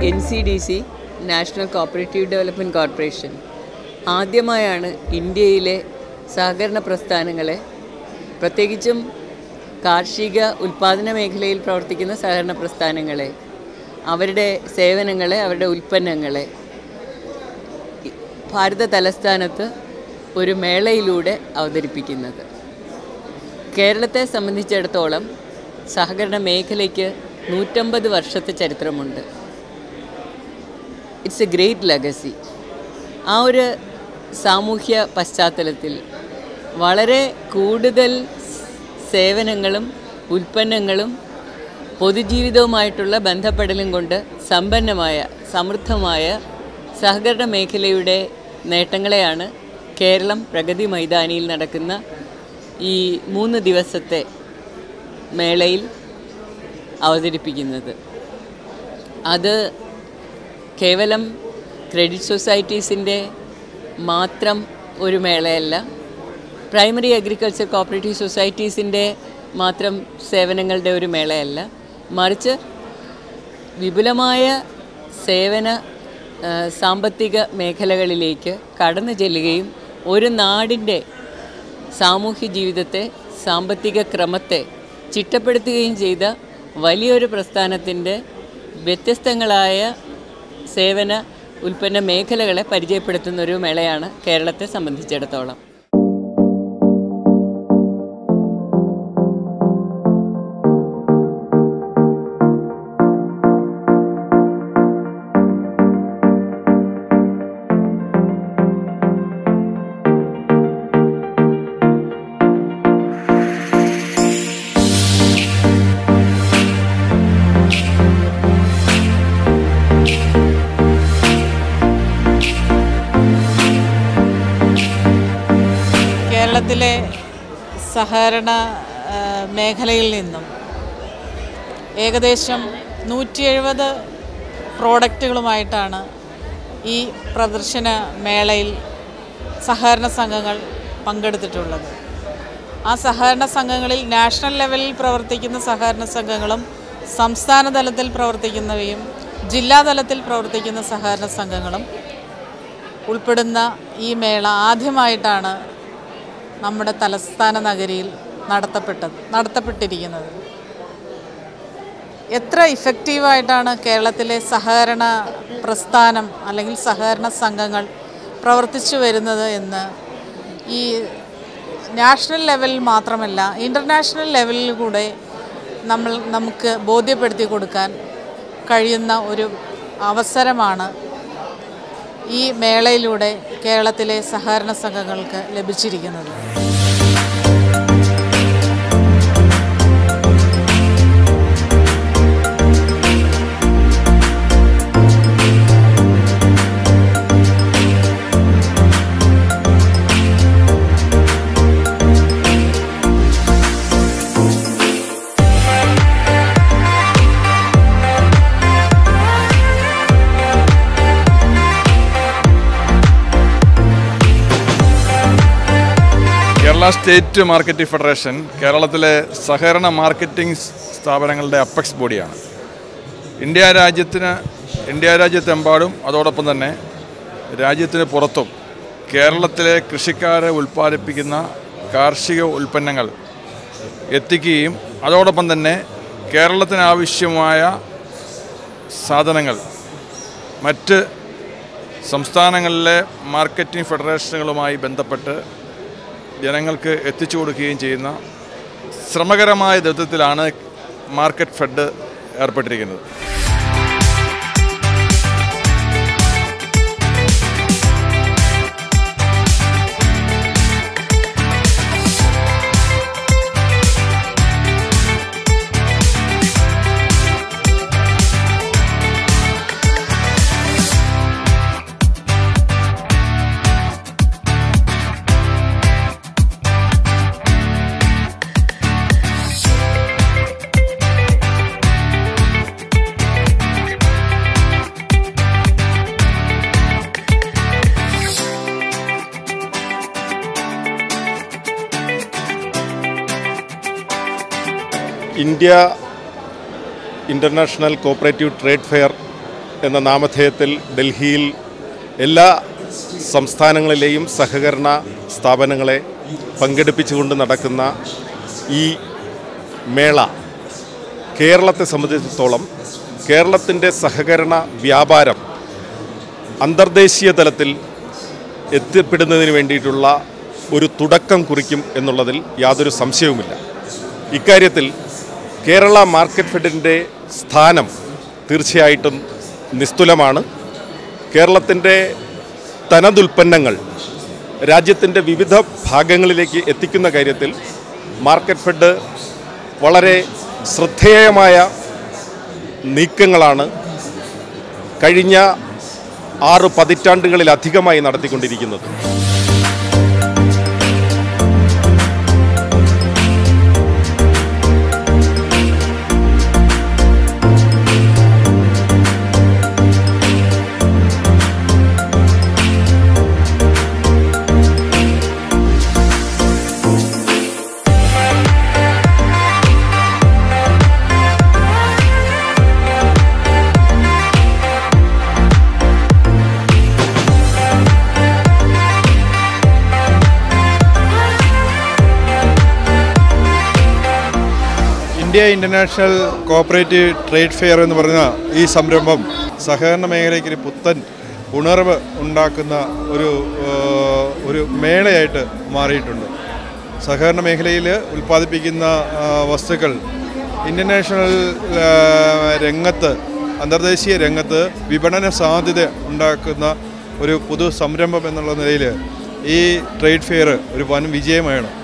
N C D C national cooperative development corporation ആദ്യമായാണ് ഇന്ത്യയിലെ സഹകരണ പ്രസ്ഥാനങ്ങളെ പ്രത്യേകിച്ചും കാർഷിക ഉൽപ്പാദന മേഖലയിൽ പ്രവർത്തിക്കുന്ന സഹകരണ പ്രസ്ഥാനങ്ങളെ അവരുടെ സേവനങ്ങളെ അവരുടെ ഉൽപ്പന്നങ്ങളെ ഇ- ഭാരത തലസ്ഥാനത്ത് ഒരു മേളയിലൂടെ അവതരിപ്പിക്കുന്നത് കേരളത്തെ സംബന്ധിച്ചിടത്തോളം സഹകരണ മേഖലയ്ക്ക് നൂറ്റമ്പത് വർഷത്തെ ചരിത്രമുണ്ട് ഇറ്റ്സ് എ ഗ്രേറ്റ് ലെഗസി ആ ഒരു സാമൂഹ്യ പശ്ചാത്തലത്തിൽ വളരെ കൂടുതൽ സേവനങ്ങളും ഉൽപ്പന്നങ്ങളും പൊതുജീവിതവുമായിട്ടുള്ള ബന്ധപ്പെടലും കൊണ്ട് സമ്പന്നമായ സമൃദ്ധമായ സഹകരണ മേഖലയുടെ നേട്ടങ്ങളെയാണ് കേരളം പ്രഗതി മൈതാനിയിൽ നടക്കുന്ന ഈ മൂന്ന് ദിവസത്തെ മേളയിൽ അവതരിപ്പിക്കുന്നത് അത് കേവലം ക്രെഡിറ്റ് സൊസൈറ്റീസിൻ്റെ മാത്രം ഒരു മേളയല്ല പ്രൈമറി അഗ്രികൾച്ചർ കോപ്പറേറ്റീവ് സൊസൈറ്റീസിൻ്റെ മാത്രം സേവനങ്ങളുടെ ഒരു മേളയല്ല മറിച്ച് വിപുലമായ സേവന ആ, സാമ്പത്തിക മേഖലകളിലേക്ക് കടന്നു ചെല്ലുകയും ഒരു നാടിൻ്റെ സാമൂഹ്യ ജീവിതത്തെ സാമ്പത്തിക ക്രമത്തെ ചിട്ടപ്പെടുത്തുകയും ചെയ്ത വലിയൊരു പ്രസ്ഥാനത്തിൻ്റെ വ്യത്യസ്തങ്ങളായ സേവന ഉൽപ്പന്ന മേഖലകളെ പരിചയപ്പെടുത്തുന്ന ഒരു മേളയാണ് കേരളത്തെ സംബന്ധിച്ചിടത്തോളം കേരളത്തിലെ സഹകരണ ആ, മേഖലയിൽ നിന്നും ഏകദേശം നൂറ്റി എഴുപത് പ്രോഡക്റ്റുകളുമായിട്ടാണ് ഈ പ്രദർശന മേളയിൽ സഹകരണ സംഘങ്ങൾ പങ്കെടുത്തിട്ടുള്ളത് ആ സഹകരണ സംഘങ്ങളിൽ നാഷണൽ ലെവലിൽ പ്രവർത്തിക്കുന്ന സഹകരണ സംഘങ്ങളും സംസ്ഥാന തലത്തിൽ പ്രവർത്തിക്കുന്നവയും ജില്ലാ തലത്തിൽ പ്രവർത്തിക്കുന്ന സഹകരണ സംഘങ്ങളും ഉൾപ്പെടുന്ന ഈ മേള ആദ്യമായിട്ടാണ് നമ്മുടെ തലസ്ഥാന നഗരിയിൽ നടത്തപ്പെട്ടത് നടത്തപ്പെട്ടിരിക്കുന്നത് എത്ര ഇഫക്റ്റീവായിട്ടാണ് കേരളത്തിലെ സഹകരണ പ്രസ്ഥാനം അല്ലെങ്കിൽ സഹകരണ സംഘങ്ങൾ പ്രവർത്തിച്ചു വരുന്നത് എന്ന് ഈ നാഷണൽ ലെവലിൽ മാത്രമല്ല ഇൻ്റർനാഷണൽ ലെവലിൽ കൂടെ നമ്മൾ നമുക്ക് ബോധ്യപ്പെടുത്തി കൊടുക്കാൻ കഴിയുന്ന ഒരു അവസരമാണ് ഈ മേളയിലൂടെ കേരളത്തിലെ സഹകരണ സംഘങ്ങൾക്ക് ലഭിച്ചിരിക്കുന്നത് കേരള സ്റ്റേറ്റ് മാർക്കറ്റിംഗ് ഫെഡറേഷൻ കേരളത്തിലെ സഹകരണ മാർക്കറ്റിംഗ് സ്ഥാപനങ്ങളുടെ അപ്പെക്സ് ബോഡിയാണ് ഇന്ത്യ രാജ്യത്തിന് ഇന്ത്യ രാജ്യത്തെമ്പാടും അതോടൊപ്പം തന്നെ രാജ്യത്തിന് പുറത്തും കേരളത്തിലെ കൃഷിക്കാരെ ഉൽപ്പാദിപ്പിക്കുന്ന കാർഷിക ഉൽപ്പന്നങ്ങൾ എത്തിക്കുകയും അതോടൊപ്പം തന്നെ കേരളത്തിന് ആവശ്യമായ സാധനങ്ങൾ മറ്റ് സംസ്ഥാനങ്ങളിലെ മാർക്കറ്റിംഗ് ഫെഡറേഷനുകളുമായി ബന്ധപ്പെട്ട് ജനങ്ങൾക്ക് എത്തിച്ചു കൊടുക്കുകയും ചെയ്യുന്ന ശ്രമകരമായ ദൗത്യത്തിലാണ് മാർക്കറ്റ് ഫെഡ് ഏർപ്പെട്ടിരിക്കുന്നത് India international cooperative trade fair എന്ന നാമധേയത്തിൽ ഡൽഹിയിൽ എല്ലാ സംസ്ഥാനങ്ങളിലെയും സഹകരണ സ്ഥാപനങ്ങളെ പങ്കെടുപ്പിച്ചുകൊണ്ട് നടക്കുന്ന ഈ മേള കേരളത്തെ സംബന്ധിച്ചിടത്തോളം കേരളത്തിൻ്റെ സഹകരണ വ്യാപാരം അന്തർദേശീയ തലത്തിൽ എത്തിപ്പെടുന്നതിന് വേണ്ടിയിട്ടുള്ള ഒരു തുടക്കം കുറിക്കും എന്നുള്ളതിൽ യാതൊരു സംശയവുമില്ല ഇക്കാര്യത്തിൽ കേരള മാർക്കറ്റ് ഫെഡിൻ്റെ സ്ഥാനം തീർച്ചയായിട്ടും നിസ്തുലമാണ് കേരളത്തിൻ്റെ തനതുൽപ്പന്നങ്ങൾ രാജ്യത്തിൻ്റെ വിവിധ ഭാഗങ്ങളിലേക്ക് എത്തിക്കുന്ന കാര്യത്തിൽ മാർക്കറ്റ് ഫെഡ് വളരെ ശ്രദ്ധേയമായ നീക്കങ്ങളാണ് കഴിഞ്ഞ ആറ് പതിറ്റാണ്ടുകളിലധികമായി നടത്തിക്കൊണ്ടിരിക്കുന്നത് India international cooperative trade fair എന്ന് പറഞ്ഞ ഈ സംരംഭം സഹകരണ മേഖലയ്ക്ക് ഒരു പുത്തൻ ഉണർവ് ഉണ്ടാക്കുന്ന ഒരു ഏഹ്, ഒരു മേളയായിട്ട് മാറിയിട്ടുണ്ട് സഹകരണ മേഖലയിൽ ഉൽപ്പാദിപ്പിക്കുന്ന ആ, വസ്തുക്കൾ ഇൻ്റർനാഷണൽ ആ, രംഗത്ത് അന്തർദേശീയ രംഗത്ത് വിപണന സാധ്യത ഉണ്ടാക്കുന്ന ഒരു പുതു സംരംഭം എന്നുള്ള നിലയിൽ ഈ ട്രേഡ് ഫെയർ ഒരു വൻ വിജയമാണ്